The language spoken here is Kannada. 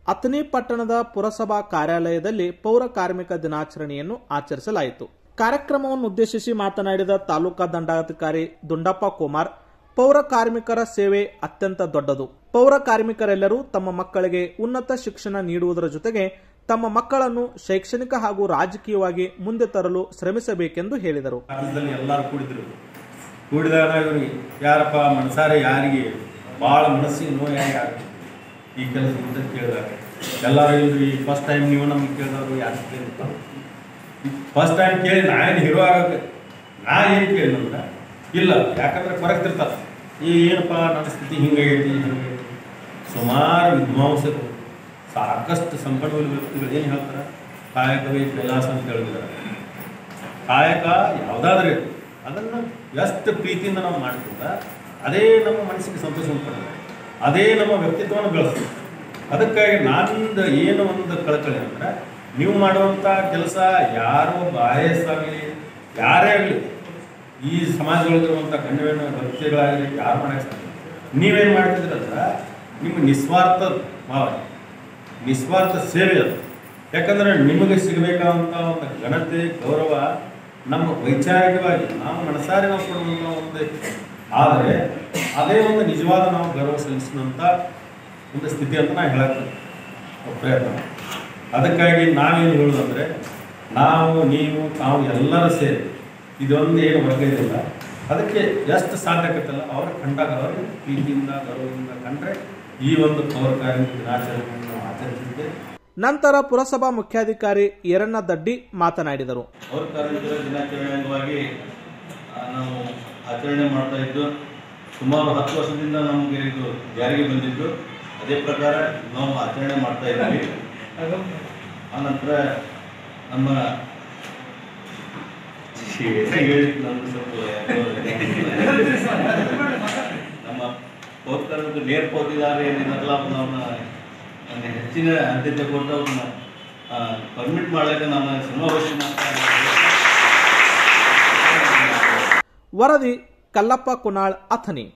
ಅಥಣಿ ಪಟ್ಟಣದ ಪುರಸಭಾ ಕಾರ್ಯಾಲಯದಲ್ಲಿ ಪೌರ ಕಾರ್ಮಿಕ ದಿನಾಚರಣೆಯನ್ನು ಆಚರಿಸಲಾಯಿತು ಕಾರ್ಯಕ್ರಮವನ್ನು ಉದ್ದೇಶಿಸಿ ಮಾತನಾಡಿದ ತಾಲೂಕಾ ದಂಡಾಧಿಕಾರಿ ದುಂಡಪ್ಪ ಕುಮಾರ್ ಪೌರ ಕಾರ್ಮಿಕರ ಸೇವೆ ಅತ್ಯಂತ ದೊಡ್ಡದು ಪೌರ ಕಾರ್ಮಿಕರೆಲ್ಲರೂ ತಮ್ಮ ಮಕ್ಕಳಿಗೆ ಉನ್ನತ ಶಿಕ್ಷಣ ನೀಡುವುದರ ಜೊತೆಗೆ ತಮ್ಮ ಮಕ್ಕಳನ್ನು ಶೈಕ್ಷಣಿಕ ಹಾಗೂ ರಾಜಕೀಯವಾಗಿ ಮುಂದೆ ತರಲು ಶ್ರಮಿಸಬೇಕೆಂದು ಹೇಳಿದರು ಆಫೀಸಲ್ಲಿ ಎಲ್ಲರೂ ಕೂಡಿದ್ರು ಕೂಡಿದಾಗ ಇವ್ರಿಗೆ ಯಾರಪ್ಪ ಮನಸಾರೆ ಯಾರಿಗೆ ಭಾಳ ಮನಸ್ಸಿಗೆ ನೋಯಾಗಿ ಆಗುತ್ತೆ ಈ ಕೆಲಸ ಅಂತ ಕೇಳಿದಾಗ ಎಲ್ಲರೂ ಇಲ್ರಿ ಫಸ್ಟ್ ಟೈಮ್ ನೀವು ನಮ್ಗೆ ಕೇಳಿದವರು ಯಾರು ಕೇಳಿರ್ತಾವ ಫಸ್ಟ್ ಟೈಮ್ ಕೇಳಿ ನಾ ಏನು ಹೀರೋ ಆಗಕ್ಕೆ ನಾ ಏನು ಕೇಳಿ ನಮ್ಗೆ ಇಲ್ಲ ಯಾಕಂದ್ರೆ ಕೊರಗ್ತಿರ್ತಾರೆ ಈ ಏನಪ್ಪ ನನ್ನ ಸ್ಥಿತಿ ಹಿಂಗಾಗೈತಿ ಹಿಂಗಾಗೈತಿ ಸುಮಾರು ವಿದ್ವಾಂಸರು ಸಾಕಷ್ಟು ಸಂಪನ್ಮೂಲ ವ್ಯಕ್ತಿಗಳು ಏನು ಹೇಳ್ತಾರೆ ಕಾಯಕವೇ ಕೈಲಾಸ ಅಂತ ಹೇಳಿದ್ದಾರೆ ಕಾಯಕ ಯಾವುದಾದ್ರೂ ಇರಲಿ ಅದನ್ನು ಎಷ್ಟು ಪ್ರೀತಿಯಿಂದ ನಾವು ಮಾಡ್ತಿದ್ದ ಅದೇ ನಮ್ಮ ಮನಸ್ಸಿಗೆ ಸಂತೋಷ ಕೊಡ್ತದೆ ಅದೇ ನಮ್ಮ ವ್ಯಕ್ತಿತ್ವವನ್ನು ಬೆಳೆಸ್ತದೆ ಅದಕ್ಕಾಗಿ ನಾನಿಂದ ಏನು ಒಂದು ಕಳಕಳಿ ಅಂದ್ರೆ ನೀವು ಮಾಡುವಂಥ ಕೆಲಸ ಯಾರೋ ಒಬ್ಬ ಐ ಎಸ್ ಆಗಲಿ ಯಾರೇ ಆಗಲಿ ಈ ಸಮಾಜದೊಳಗಿರುವಂಥ ಗಣ್ಯವೇಣ ವ್ಯಕ್ತಿಗಳಾಗಲಿ ಯಾರು ಮಾಡಕ್ಕೆ ಸಾಧ್ಯ ನೀವೇನು ಮಾಡ್ತಿದ್ದೀರಂದ್ರೆ ನಿಮ್ಮ ನಿಸ್ವಾರ್ಥ ಭಾವನೆ ನಿಸ್ವಾರ್ಥ ಸೇವೆ ಅದು ಯಾಕಂದ್ರೆ ನಿಮಗೆ ಸಿಗಬೇಕಾದಂಥ ಒಂದು ಘನತೆ ಗೌರವ ನಮ್ಮ ವೈಚಾರಿಕವಾಗಿ ನಾವು ಮನಸಾರಿ ನಾವು ಕೊಡುವಂಥ ಒಂದು ಆದರೆ ಅದೇ ಒಂದು ನಿಜವಾದ ನಾವು ಗೌರವ ಸಲ್ಲಿಸಿದಂಥ ಒಂದು ಸ್ಥಿತಿ ಅಂತ ನಾನು ಹೇಳಕ್ಕೆ ಪ್ರಯತ್ನ ಅದಕ್ಕಾಗಿ ನಾವೇನು ಹೇಳೋದಂದ್ರೆ ನಾವು ನೀವು ತಾವು ಎಲ್ಲರೂ ಸೇರಿ ಇದೊಂದು ಏನು ವರ್ಗದಿಲ್ಲ ಅದಕ್ಕೆ ಎಷ್ಟು ಸಾಧ್ಯ ಆಗುತ್ತಲ್ಲ ಅವ್ರ ಕಂಡಾಗ ಅವ್ರಿಗೆ ಪ್ರೀತಿಯಿಂದ ಗೌರವದಿಂದ ಕಂಡ್ರೆ ಈ ಒಂದು ಪೌರ ಕಾರ್ಮಿಕ ದಿನಾಚರಣೆಯನ್ನು ನಾವು ಆಚರಿಸಿದ್ದೆ ನಂತರ ಪುರಸಭಾ ಮುಖ್ಯಾಧಿಕಾರಿ ಯರಣ್ಣ ದಡ್ಡಿ ಮಾತನಾಡಿದರು ಪೌರ ಕಾರ್ಮಿಕರ ದಿನಾಚರಣೆ ಅಂಗವಾಗಿ ಆ, ನಾವು ಆಚರಣೆ ಮಾಡ್ತಾ ಇದ್ದು ಸುಮಾರು ಹತ್ತು ವರ್ಷದಿಂದ ನಮಗೆ ಇದು ಜಾರಿಗೆ ಬಂದಿದ್ದು ಅದೇ ಪ್ರಕಾರ ನಾವು ಆಚರಣೆ ಮಾಡ್ತಾ ಇದ್ದೀವಿ ಆನಂತರ ನಮ್ಮ ಹೇಳಿಕ್ಕೆ ನಮ್ಗೆ ಸ್ವಲ್ಪ ನಮ್ಮ ಪೌರ ಕಾರ್ಮಿಕರು ನೇರ ಪೌತಿದಾರ ಏನಿದಾರಲ್ಲ ಅವ್ರನ್ನ ನನ್ನ ಹೆಚ್ಚಿನ ಆದ್ಯತೆ ಕೊಟ್ಟು ಅವ್ರನ್ನ ಪರ್ಮಿಟ್ ಮಾಡ್ಲಿಕ್ಕೆ ನಾನು ಸಮಾವೇಶ ಮಾಡ್ತಾ ಇದ್ದೀನಿ. ವರದಿ ಕಲ್ಲಪ್ಪ ಕುನಾಳ್ ಅಥಣಿ